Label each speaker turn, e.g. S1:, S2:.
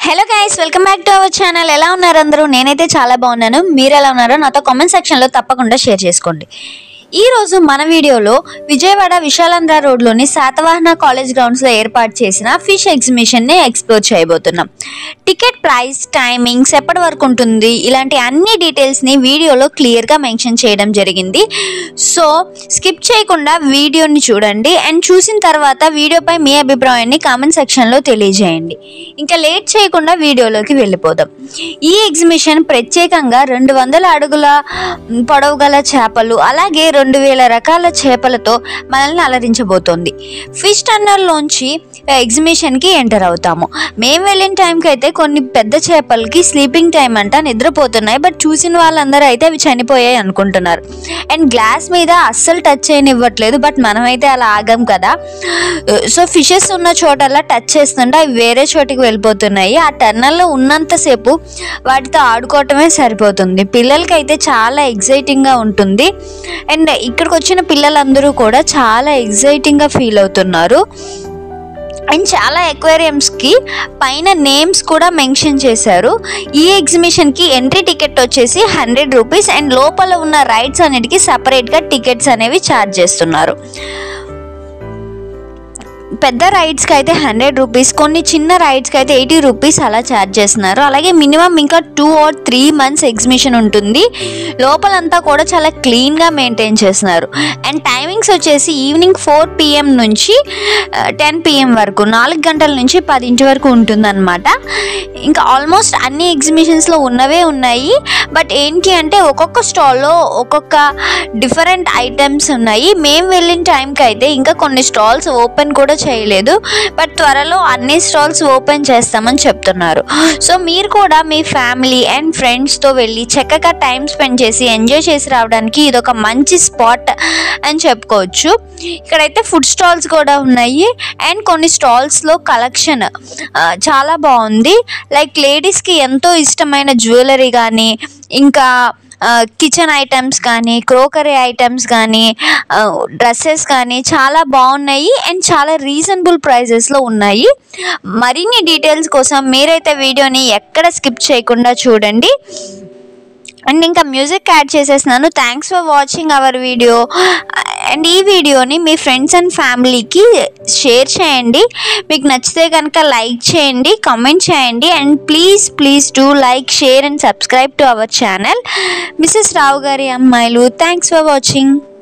S1: hello guys welcome back to our channel ఎలా ఉన్నారు అందరూ నేనైతే చాలా బాగున్నాను మీరు ఎలా ఉన్నారో నాతో కామెంట్ సెక్షన్లో తప్పకుండా షేర్ చేసుకోండి ఈ రోజు మన వీడియోలో విజయవాడ విశాలాంధ్ర రోడ్లోని శాతవాహన కాలేజ్ గ్రౌండ్స్లో ఏర్పాటు చేసిన ఫిష్ ఎగ్జిబిషన్ని ఎక్స్ప్లోర్ చేయబోతున్నాం టికెట్ ప్రైస్ టైమింగ్స్ ఎప్పటి వరకు ఉంటుంది ఇలాంటి అన్ని డీటెయిల్స్ని వీడియోలో క్లియర్గా మెన్షన్ చేయడం జరిగింది సో స్కిప్ చేయకుండా వీడియోని చూడండి అండ్ చూసిన తర్వాత వీడియోపై మీ అభిప్రాయాన్ని కామెంట్ సెక్షన్లో తెలియజేయండి ఇంకా లేట్ చేయకుండా వీడియోలోకి వెళ్ళిపోదాం ఈ ఎగ్జిబిషన్ ప్రత్యేకంగా రెండు వందల అడుగుల మ్, పొడవు గల చేపలు అలాగే రెండు వేల రకాల చేపలతో మనల్ని అలరించబోతోంది ఫిష్ టన్నర్లోంచి ఎగ్జిబిషన్కి ఎంటర్ అవుతాము మేము వెళ్ళిన టైంకి అయితే కొన్ని పెద్ద చేపలకి స్లీపింగ్ టైం అంట నిద్రపోతున్నాయి బట్ చూసిన వాళ్ళందరూ అయితే అవి చనిపోయాయి అనుకుంటున్నారు అండ్ గ్లాస్ మీద అస్సలు టచ్ చేయనివ్వట్లేదు బట్ మనమైతే అలా ఆగాం కదా సో ఫిషెస్ ఉన్న చోటల్లా టచ్ చేస్తుంటే అవి వేరే చోటికి వెళ్ళిపోతున్నాయి ఆ టర్నల్లో ఉన్నంతసేపు వాటితో ఆడుకోవటమే సరిపోతుంది పిల్లలకి అయితే చాలా ఎగ్జైటింగ్గా ఉంటుంది అండ్ ఇక్కడికి వచ్చిన పిల్లలందరూ కూడా చాలా ఎగ్జైటింగ్గా ఫీల్ అవుతున్నారు అండ్ చాలా ఎక్వేరియంస్కి పైన నేమ్స్ కూడా మెన్షన్ చేశారు ఈ ఎగ్జిబిషన్కి ఎంట్రీ టికెట్ వచ్చేసి హండ్రెడ్ రూపీస్ అండ్ లోపల ఉన్న రైడ్స్ అన్నిటికీ సపరేట్గా టికెట్స్ అనేవి ఛార్జ్ చేస్తున్నారు పెద్ద రైడ్స్కి అయితే హండ్రెడ్ రూపీస్ కొన్ని చిన్న రైడ్స్కి అయితే ఎయిటీ రూపీస్ అలా ఛార్జ్ చేస్తున్నారు అలాగే మినిమం ఇంకా two or three months exhibition ఉంటుంది లోపలంతా కూడా చాలా క్లీన్గా మెయింటైన్ చేస్తున్నారు అండ్ టైమింగ్స్ వచ్చేసి ఈవినింగ్ ఫోర్ పిఎం నుంచి టెన్ పిఎం వరకు నాలుగు గంటల నుంచి పదింటి వరకు ఉంటుందన్నమాట ఇంకా ఆల్మోస్ట్ అన్ని ఎగ్జిబిషన్స్లో ఉన్నవే ఉన్నాయి బట్ ఏంటి అంటే ఒక్కొక్క స్టాల్లో ఒక్కొక్క డిఫరెంట్ ఐటమ్స్ ఉన్నాయి మేము వెళ్ళిన టైంకి అయితే ఇంకా కొన్ని స్టాల్స్ ఓపెన్ కూడా చేయలేదు బట్ త్వరలో అన్ని స్టాల్స్ ఓపెన్ చేస్తామని చెప్తున్నారు సో మీరు కూడా మీ ఫ్యామిలీ అండ్ ఫ్రెండ్స్తో వెళ్ళి చక్కగా టైం స్పెండ్ చేసి ఎంజాయ్ చేసి రావడానికి ఇది ఒక మంచి స్పాట్ అని చెప్పుకోవచ్చు ఇక్కడైతే ఫుడ్ స్టాల్స్ కూడా ఉన్నాయి అండ్ కొన్ని స్టాల్స్లో కలెక్షన్ చాలా బాగుంది లైక్ లేడీస్కి ఎంతో ఇష్టమైన జ్యువెలరీ కానీ ఇంకా కిచెన్ ఐటమ్స్ కానీ క్రోకరీ ఐటమ్స్ కానీ డ్రెస్సెస్ కానీ చాలా బాగున్నాయి అండ్ చాలా రీజనబుల్ ప్రైజెస్లో ఉన్నాయి మరిన్ని డీటెయిల్స్ కోసం మీరైతే వీడియోని ఎక్కడ స్కిప్ చేయకుండా చూడండి అండ్ ఇంకా మ్యూజిక్ యాడ్ చేసేస్తున్నాను thanks for watching our video and ఈ వీడియోని మీ ఫ్రెండ్స్ అండ్ ఫ్యామిలీకి షేర్ చేయండి మీకు నచ్చితే కనుక లైక్ చేయండి కామెంట్ చేయండి and please please do like share and subscribe to our channel Mrs Rao గారి అమ్మాయిలు థ్యాంక్స్ ఫర్ వాచింగ్